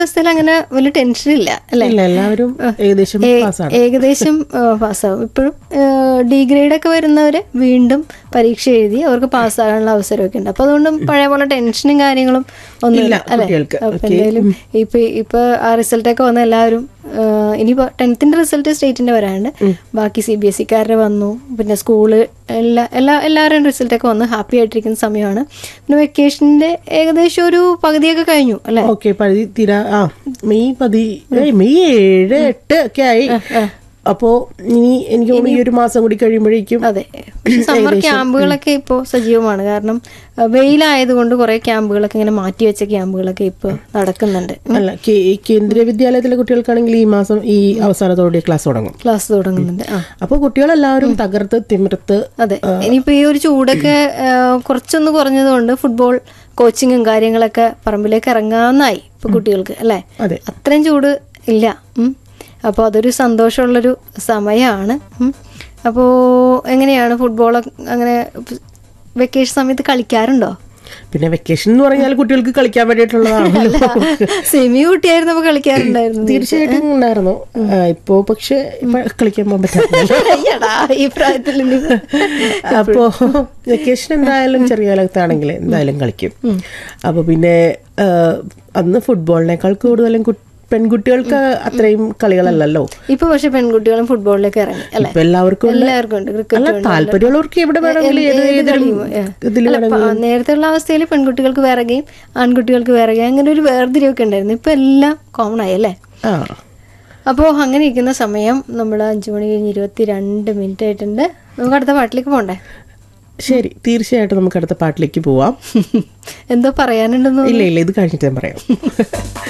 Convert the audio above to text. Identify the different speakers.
Speaker 1: അവസ്ഥയിൽ അങ്ങനെ വലിയ ടെൻഷൻ ഇല്ല അല്ലെ
Speaker 2: ഇല്ല എല്ലാവരും ഏകദേശം പാസ്സാണ്
Speaker 1: ഏകദേശം പാസ്സാവും ഇപ്പോഴും ഡി ഗ്രേഡ് ഒക്കെ വരുന്നവര് വീണ്ടും പരീക്ഷ എഴുതി അവർക്ക് പാസ്സാകാനുള്ള അവസരമൊക്കെ ഉണ്ട് അപ്പൊ അതുകൊണ്ട് പഴയ പോലെ ടെൻഷനും കാര്യങ്ങളും ഒന്നുമില്ല
Speaker 2: ഇല്ല,
Speaker 1: അല്ലെ
Speaker 2: കുട്ടികൾക്ക്.
Speaker 1: അപ്പൊ എന്തായാലും ഇപ്പൊ ഇപ്പൊ ആ റിസൾട്ടൊക്കെ വന്ന എല്ലാവരും ആ, ഇനിയിപ്പോ ടെൻത്തിന്റെ റിസൾട്ട് സ്റ്റേറ്റിന്റെ വരാണ്ട് ബാക്കി സി ബി എസ് സിക്കാരുടെ വന്നു പിന്നെ സ്കൂള് എല്ലാ എല്ലാ എല്ലാവരുടെയും റിസൾട്ടൊക്കെ വന്ന് ഹാപ്പി ആയിട്ടിരിക്കുന്ന സമയമാണ് പിന്നെ വെക്കേഷന്റെ ഏകദേശം ഒരു പകുതിയൊക്കെ കഴിഞ്ഞു അല്ലെ
Speaker 2: ഓക്കെ പതി തീരാ ആ മെയ് പതി ഏയ് മെയ് ഏഴ് എട്ട് ഒക്കെ ആയി അപ്പോ ഇനി എനിക്ക് തോന്നുന്നു ഈ ഒരു മാസം കൂടി കഴിയുമ്പോഴേക്കും
Speaker 1: അതെ സമ്മർ ക്യാമ്പുകളൊക്കെ ഇപ്പോൾ സജീവമാണ് കാരണം അഹ് വെയിലായതുകൊണ്ട് കുറെ ക്യാമ്പുകളൊക്കെ ഇങ്ങനെ മാറ്റി വെച്ച ക്യാമ്പുകളൊക്കെ ഇപ്പോൾ നടക്കുന്നുണ്ട്
Speaker 2: അല്ല കേ- ഈ കേന്ദ്രീയ വിദ്യാലയത്തിലെ കുട്ടികൾക്കാണെങ്കിൽ ഈ മാസം ഈ അവസാനത്തോടെ ക്ലാസ് തുടങ്ങും
Speaker 1: ക്ലാസ് തുടങ്ങുന്നുണ്ട് ആ
Speaker 2: അപ്പോൾ കുട്ടികളെല്ലാവരും തകർത്ത് തിമിർത്ത്
Speaker 1: അതെ ഇനിയിപ്പോ ഈ ഒരു ചൂടൊക്കെ ആഹ്, കുറച്ചൊന്ന് കുറഞ്ഞതുകൊണ്ട് ഫുട്ബോൾ കോച്ചിങ്ങും കാര്യങ്ങളൊക്കെ പറമ്പിലേക്ക് ഇറങ്ങാന്നായി ഇപ്പൊ കുട്ടികൾക്ക് അല്ലെ
Speaker 2: അതെ
Speaker 1: അത്രയും ചൂട് ഇല്ല ഉം. അപ്പോൾ അതൊരു സന്തോഷമുള്ളൊരു സമയമാണ് ഉം. അപ്പോൾ എങ്ങനെയാണ് ഫുട്ബോൾ അങ്ങനെ വെക്കേഷൻ സമയത്ത് കളിക്കാറുണ്ടോ
Speaker 2: പിന്നെ വെക്കേഷൻ എന്ന് പറഞ്ഞാൽ കുട്ടികൾക്ക് കളിക്കാൻ വേണ്ടിയിട്ടുള്ളതാണല്ലോ
Speaker 1: സെമി കുട്ടിയായിരുന്നപ്പോ കളിക്കാറുണ്ടായിരുന്നു
Speaker 2: തീർച്ചയായിട്ടും ഉണ്ടായിരുന്നു ആ, ഇപ്പോ പക്ഷെ ഇപ്പൊ കളിക്കാൻ പോകാൻ പറ്റാറില്ല
Speaker 1: അയ്യടാ, ഈ പ്രായത്തിൽ ഇനി
Speaker 2: അപ്പോ വെക്കേഷൻ എന്തായാലും ചെറിയ കാലത്താണെങ്കിൽ എന്തായാലും കളിക്കും അപ്പൊ പിന്നെ ആ, അന്ന് ഫുട്ബോളിനേക്കാൾ കൂടുതലും കു- പെൺകുട്ടികൾക്ക് അത്രയും കളികളല്ലല്ലോ
Speaker 1: ഇപ്പൊ പക്ഷെ പെൺകുട്ടികളും ഫുട്ബോളിലേക്ക് ഇറങ്ങി അല്ലെ
Speaker 2: ഇപ്പൊ എല്ലാവർക്കും ഉണ്ട്.
Speaker 1: എല്ലാവർക്കും ഉണ്ട് ക്രിക്കറ്റ്
Speaker 2: അല്ല താല്പര്യമുള്ളവർക്ക് എവിടെ വേണമെങ്കിലും ഏത് ഏതിലും ഇതിൽ
Speaker 1: നേരത്തെ ഉള്ള അവസ്ഥയിൽ പെൺകുട്ടികൾക്ക് വേറെ ഗെയിം ആൺകുട്ടികൾക്ക് വേറെ ഗെയിം അങ്ങനെ ഒരു വേർതിരിവൊക്കെ ഉണ്ടായിരുന്നു ഇപ്പൊ എല്ലാം കോമൺ ആയി അല്ലേ
Speaker 2: ആ
Speaker 1: അപ്പോൾ അങ്ങനെ ഇരിക്കുന്ന സമയം നമ്മൾ അഞ്ചു മണി കഴിഞ്ഞ് ഇരുപത്തി രണ്ട് മിനിറ്റ് ആയിട്ടുണ്ട് നമുക്ക് അടുത്ത പാട്ടിലേക്ക് പോണ്ടേ
Speaker 2: ശരി തീർച്ചയായിട്ടും നമുക്ക് അടുത്ത പാട്ടിലേക്ക് പോവാം
Speaker 1: എന്തോ പറയാനുണ്ടെന്ന്
Speaker 2: ഇല്ല ഇല്ല ഇത് കഴിഞ്ഞിട്ട് ഞാൻ പറയാം